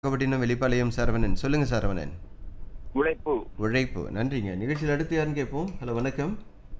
நாகப்பட்டினம் வெளிப்பாளையம் சரவணன் சொல்லுங்க சரவணன் உழைப்பு உழைப்பு நன்றிங்க நிகழ்ச்சியில் அடுத்து யாருன்னு கேட்போம் ஹலோ வணக்கம்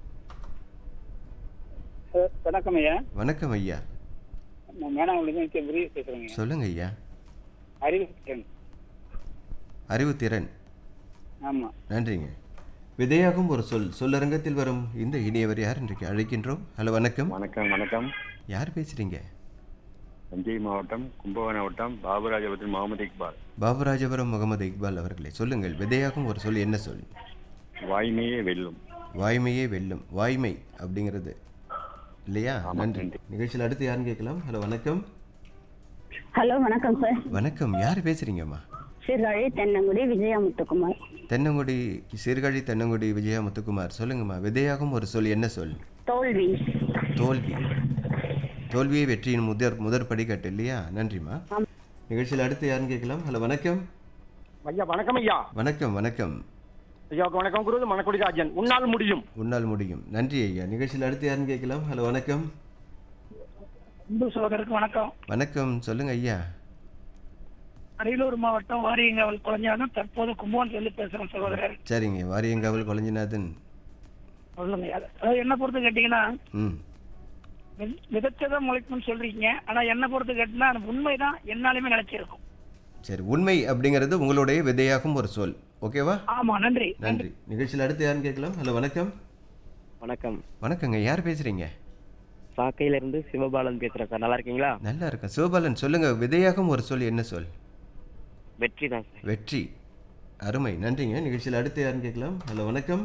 சார் வணக்கம் ஐயா வணக்கம் ஐயா நான் மேனாவிலிருந்து முருகேஷ் பேசுகிறேங்க சொல்லுங்க ஐயா அறிவிக்கிறேன் அறிவுத்திறன் ஆமாம் நன்றிங்க விதையாகும் ஒரு சொல் சொல்லரங்கத்தில் வரும் இந்த இனியவர் யார் இன்றைக்கு அழைக்கின்றோம் ஹலோ வணக்கம் வணக்கம் வணக்கம் யார் பேசுறீங்க தஞ்சை மாவட்டம் கும்பகோணம் வட்டம் பாபுராஜபுரத்தில் முகமது இக்பால் பாபுராஜபுரம் முகமது இக்பால் அவர்களே சொல்லுங்கள் விதையாகும் ஒரு சொல் என்ன சொல் வாய்மையே வெல்லும் வாய்மையே வெல்லும் வாய்மை அப்படிங்கிறது இல்லையா ஆமா, நன்றி நன்றி. நிகழ்ச்சியில் அடுத்து யாருன்னு கேட்கலாம் ஹலோ வணக்கம் ஹலோ வணக்கம் சார் வணக்கம் யார் பேசுறீங்கம்மா சீர்காழி தென்னங்குடி விஜயா முத்துக்குமார் தென்னங்குடி சீர்காழி தென்னங்குடி விஜயா முத்துக்குமார் சொல்லுங்கம்மா விதையாகும் ஒரு சொல் என்ன சொல் தோல்வி தோல்வி தோல்வியே வெற்றியின் முதற் முதற் படிக்கட்டு இல்லையா நன்றிம்மா ஆம். நிகழ்ச்சியில் அடுத்து யாருன்னு கேட்கலாம் ஹலோ வணக்கம் ஐயா வணக்கம் ஐயா வணக்கம் வணக்கம் ஐயாவுக்கு வணக்கம் குரு மணக்குடி ராஜன் உன்னால் முடியும் உன்னால் முடியும் நன்றி ஐயா நிகழ்ச்சியில் அடுத்து யாருன்னு கேட்கலாம் ஹலோ வணக்கம் இந்து சகோதரருக்கு வணக்கம் வணக்கம் சொல்லுங்க ஐயா அரியலூர் மாவட்டம் வாரியங்காவல் குழஞ்சாதான் தற்போது கும்பகோணத்துல பேசுறேன் சகோதரர் சரிங்க வாரியங்காவல் கொளஞ்சிநாதன் சொல்லுங்க அதாவது என்ன பொறுத்து கேட்டீங்கன்னா ம் வி- விதைச்சதான் முளைக்கும்னு சொல்றீங்க ஆனா என்ன பொறுத்து கேட்டீங்கன்னா அது உண்மைதான் என்னாலுமே நினைச்சிருக்கும் சரி உண்மை அப்படிங்கிறது உங்களுடைய விதையாகும் ஒரு சொல் ஓகேவா ஆமா நன்றி நன்றி நிகழ்ச்சியில் அடுத்து யாருன்னு கேட்கலாம் ஹலோ வணக்கம் வணக்கம் வணக்கங்க யார் பேசுறீங்க சாக்கையில இருந்து சிவபாலன் பேசுறேன் சார் நல்லா இருக்கீங்களா நல்லா இருக்கேன் சிவபாலன் சொல்லுங்க விதையாகும் ஒரு சொல் என்ன சொல் வெற்றி தான் சார் வெற்றி அருமை நன்றிங்க நிகழ்ச்சியில் அடுத்து யாருன்னு கேட்கலாம் ஹலோ வணக்கம்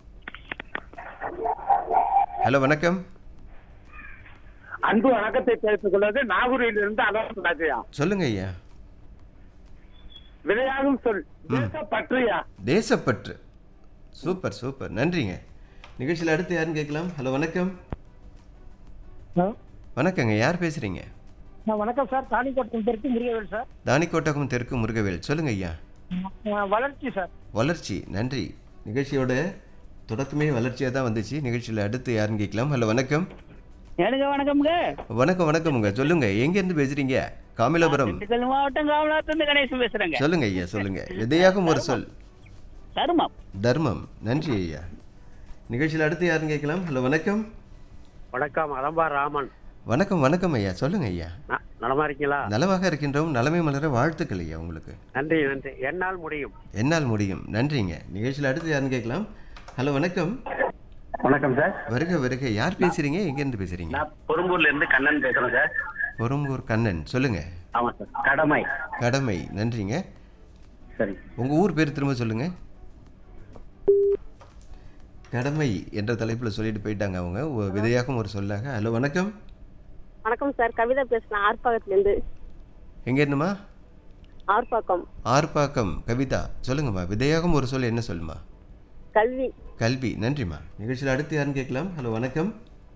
ஹலோ வணக்கம் அன்பு வணக்கத்தை தெரிவித்துக் கொள்வது நாகூரில் இருந்து அதான் ராஜையா சொல்லுங்க ஐயா விதையாகும் சொல் தேச பற்றியா தேசப்பற்று சூப்பர் சூப்பர் நன்றிங்க நிகழ்ச்சியில் அடுத்து யாருன்னு கேட்கலாம் ஹலோ வணக்கம் வணக்கங்க யார் பேசுறீங்க நான் வணக்கம் சார் தானிக்கோட்டம் தெற்கு முருகவேல் சார் தானிக்கோட்டகம் தெற்கு முருகவேல் சொல்லுங்க ஐயா அஹ் வளர்ச்சி சார் வளர்ச்சி நன்றி நிகழ்ச்சியோட தொடக்கமே வளர்ச்சியாக தான் வந்துச்சு நிகழ்ச்சியில் அடுத்து யாருன்னு கேட்கலாம் ஹலோ வணக்கம் எனக்கு வணக்கம்ங்க வணக்கம் வணக்கமுங்க சொல்லுங்க எங்கேருந்து பேசுறீங்க காமிலாபுரம் திண்டுக்கல் மாவட்டம் காமலாத்திலிருந்து கணேசன் பேசுறேங்க சொல்லுங்க ஐயா சொல்லுங்க விதையாகும் ஒரு சொல் தருமம் தர்மம் நன்றி ஐயா நிகழ்ச்சியில் அடுத்து யாருன்னு கேட்கலாம் ஹலோ வணக்கம் வணக்கம் அலம்பா ராமன் வணக்கம் வணக்கம் ஐயா சொல்லுங்க ஐயா ந- நலமா இருக்கீங்களா நலமாக இருக்கின்றோம் நலமை மலர வாழ்த்துக்கள் ஐயா உங்களுக்கு நன்றி நன்றி என்னால் முடியும் என்னால் முடியும் நன்றிங்க நிகழ்ச்சியில் அடுத்து யாருன்னு கேட்கலாம் ஹலோ வணக்கம் வணக்கம் சார் வருக வருக யார் பேசுறீங்க எங்கேருந்து பேசுறீங்க நான் பொறும்பூர்ல இருந்து கண்ணன் பேசுறேன் சார் பொறும்பூர் கண்ணன் சொல்லுங்க ஆமா சார் கடமை கடமை நன்றிங்க சரி உங்க ஊர் பேர் திரும்ப சொல்லுங்க கடமை என்ற தலைப்பில் சொல்லிட்டு போயிட்டாங்க அவங்க ஒ- விதையாகும் ஒரு சொல்லாக ஹலோ வணக்கம் வணக்கம் சார் கவிதா பேசுகிறேன் ஆர்ப்பாக்கத்துலேருந்து எங்க இருந்துமா ஆர்ப்பாக்கம் ஆர்ப்பாக்கம் கவிதா சொல்லுங்கம்மா விதையாகும் ஒரு சொல் என்ன சொல்லுமா கல்வி கல்வி நன்றிம்மா நிகழ்ச்சியில் அடுத்து யாருன்னு கேட்கலாம் ஹலோ வணக்கம்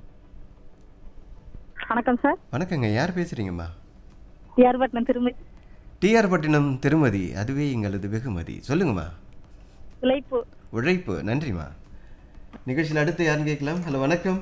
வணக்கம் சார் வணக்கங்க யார் பேசுறீங்கம்மா ஏர்பட்டினம் திரும்ப டிஆர் பட்டினம் திருமதி அதுவே எங்களது வெகுமதி சொல்லுங்கம்மா உழைப்பு உழைப்பு நன்றிம்மா நிகழ்ச்சியில் அடுத்து யாருன்னு கேட்கலாம் ஹலோ வணக்கம்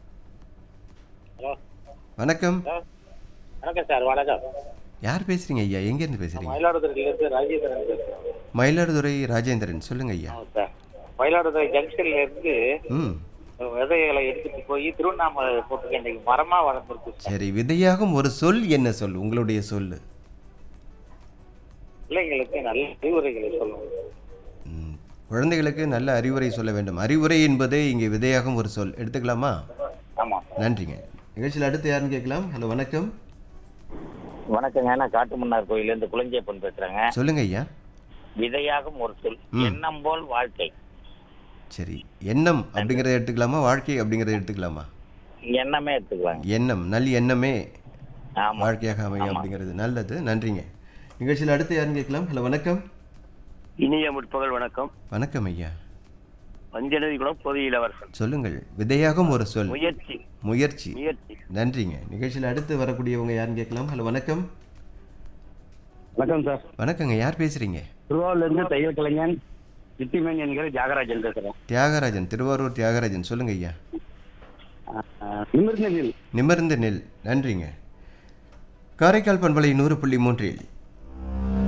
வணக்கம் வணக்கம் சார் வணக்கம் யார் பேசுறீங்க ஐயா எங்கேருந்து பேசுறீங்க மயிலாடுதுறையிலிருந்து ராஜேந்திரன் பேசுகிறேன் மயிலாடுதுறை ராஜேந்திரன் சொல்லுங்க ஐயா சார் மயிலாடுதுறை ஜங்ஷன்ல இருந்து ம் விதைகளை எடுத்துட்டு போய் திருவண்ணாமலை போட்டுக்க இன்னைக்கு மரமா வளர்ந்துருக்கு சரி விதையாகும் ஒரு சொல் என்ன சொல் உங்களுடைய சொல் பிள்ளைங்களுக்கு நல்ல அறிவுரைகளை சொல்லணும் ம், குழந்தைகளுக்கு நல்ல அறிவுரை சொல்ல வேண்டும் அறிவுரை என்பதே இங்கே விதையாகும் ஒரு சொல் எடுத்துக்கலாமா ஆமா நன்றிங்க நிகழ்ச்சியில் அடுத்து யாருன்னு கேட்கலாம் ஹலோ வணக்கம் வணக்கங்க நான் காட்டுமன்னார் கோயில இருந்து குளஞ்சேப்பன் பேசுறேங்க சொல்லுங்க ஐயா விதையாகும் ஒரு சொல் ம். எண்ணம் போல் வாழ்க்கை சரி எண்ணம் அப்படிங்கிறத எடுத்துக்கலாமா வாழ்க்கை அப்படிங்கிறத எடுத்துக்கலாமா எண்ணமே எடுத்துக்கலாங்க எண்ணம் நல் எண்ணமே ஆமா வாழ்க்கையாக அமையும் ஆமா. அப்படிங்கிறது நல்லது நன்றிங்க நிகழ்ச்சியில் அடுத்து யாருன்னு கேட்கலாம் ஹலோ வணக்கம் இனிய முற்பகல் வணக்கம் வணக்கம் ஐயா பஞ்சநதி குளம் பொதியில வருஷம் சொல்லுங்கள் விதையாகும் ஒரு சொல் முயற்சி முயற்சி முயற்சி நன்றிங்க நிகழ்ச்சியில் அடுத்து வரக்கூடியவங்க யாருன்னு கேட்கலாம் ஹலோ வணக்கம் வணக்கம் சார் வணக்கங்க யார் பேசுறீங்க திருவாரூர்ல இருந்து தையல் கலைஞன் சித்திமேன் என்கிற தியாகராஜன் பேசுறேன் தியாகராஜன் திருவாரூர் தியாகராஜன் சொல்லுங்க ஐயா நிமிர்ந்த நில் நிமிர்ந்த நெல் நன்றிங்க காரைக்கால் பண்பலை நூறு புள்ளி மூன்றில்